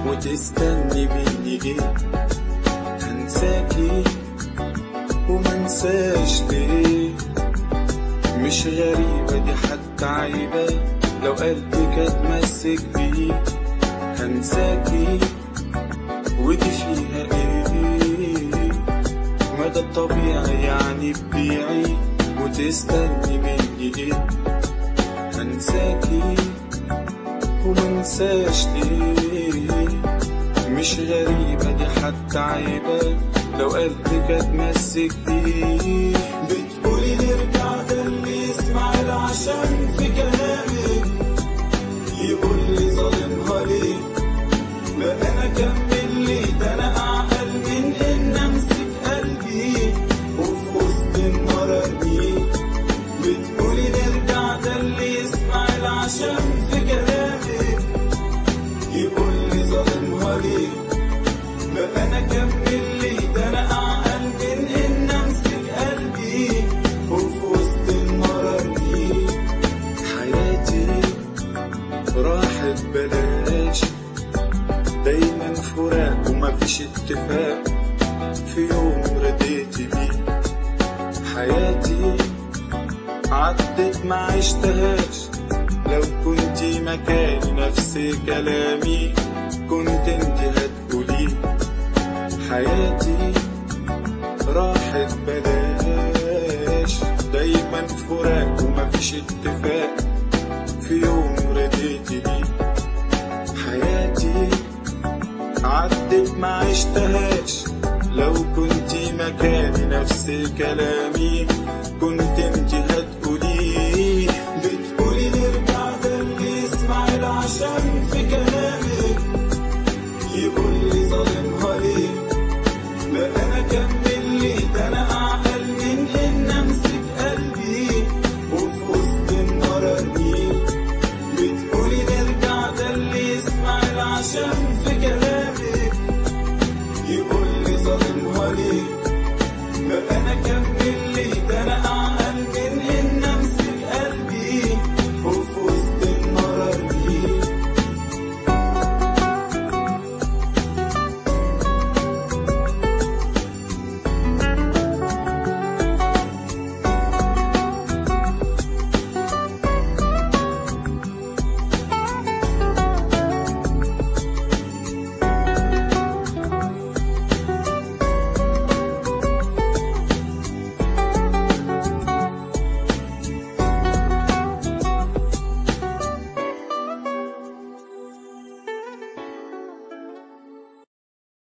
وتستني مني ايه هنساكي ومنساش ليه مش غريبة دي حتى عيبة لو قلبك اتمسك بيه هنساكي ودي فيها ايه ما ده الطبيعي يعني تبيعي وتستني مني ايه هنساكي ومنساش ليه مش غريبة دي حتى عيبة لو قلبك اتمسك بيه بتقولي نرجع ده اللي يسمع العشم في كلامك يقول لي ظالمها ليه لا انا اكمل ليه ده انا اعقل من ان امسك قلبي وفي وسط النار ارميه بتقولي نرجع ده اللي يسمع العشم في كلامك يقول لي ظالمها ليه لا انا اكمل ليه ده انا اعقل من ان امسك قلبي وفي وسط النار ارميه حياتي راحت بلاش دايما فراق ومفيش اتفاق في يوم رديت بيه حياتي عدت ما عشتهاش لو كنتي مكاني نفس كلامي كنت انت هتقولي حياتي راحت بلاش دايما فراق ومفيش اتفاق في يوم رديت بيه حياتي عدت ما عشتهاش لو كنتي مكاني نفس كلامي كنت انت